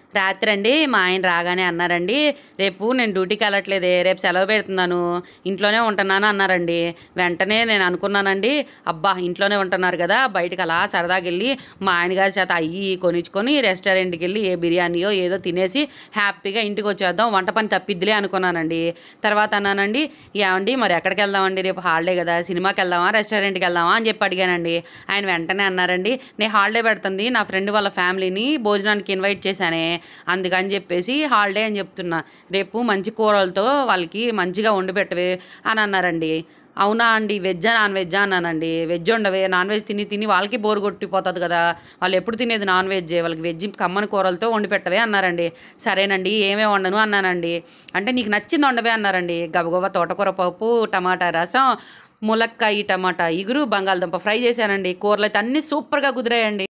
రాత్రి అండి మా ఆయన రాగానే అన్నారండి రేపు నేను డ్యూటీకి వెళ్ళట్లేదే రేపు సెలవు పెడుతున్నాను ఇంట్లోనే ఉంటున్నాను అన్నారండి వెంటనే నేను అనుకున్నానండి అబ్బా ఇంట్లోనే ఉంటున్నారు కదా బయటకు అలా సరదాగా వెళ్ళి మా ఆయన గారి చేత అయ్యి కొనిచ్చుకొని రెస్టారెంట్కి వెళ్ళి ఏ బిర్యానీయో ఏదో తినేసి హ్యాపీగా ఇంటికి వచ్చేద్దాం వంట పని తప్పిద్దిలే అనుకున్నానండి తర్వాత అన్నానండి ఏమండి మరి ఎక్కడికి వెళ్దామండి రేపు హాలిడే కదా సినిమాకి వెళ్దామా రెస్టారెంట్కి వెళ్దామా అని చెప్పి అడిగానండి ఆయన వెంటనే అన్నారండి నేను హాలిడే పెడుతుంది నా ఫ్రెండ్ వాళ్ళ ఫ్యామిలీని భోజనానికి ఇన్వైట్ చేశానే అందుకని చెప్పేసి హాలిడే అని చెప్తున్నా రేపు మంచి కూరలతో వాళ్ళకి మంచిగా వండి పెట్టవే అని అన్నారండి అవునా అండి వెజ్జా నాన్ వెజ్జా అన్నానండి వెజ్ ఉండవే నాన్ వెజ్ తిని తిని వాళ్ళకి బోరు కొట్టిపోతుంది కదా వాళ్ళు ఎప్పుడు తినేది నాన్ వెజ్ వాళ్ళకి వెజ్ కమ్మని కూరలతో వండి పెట్టవే అన్నారండి సరేనండి ఏమే వండను అన్నానండి అంటే నీకు నచ్చింది వండవే అన్నారండి గబగబా తోటకూర పప్పు టమాటా రసం ములక్కాయ టమాటా ఇగురు బంగాళదుంప ఫ్రై చేశానండి కూరలు అయితే అన్నీ సూపర్గా కుదిరాయండి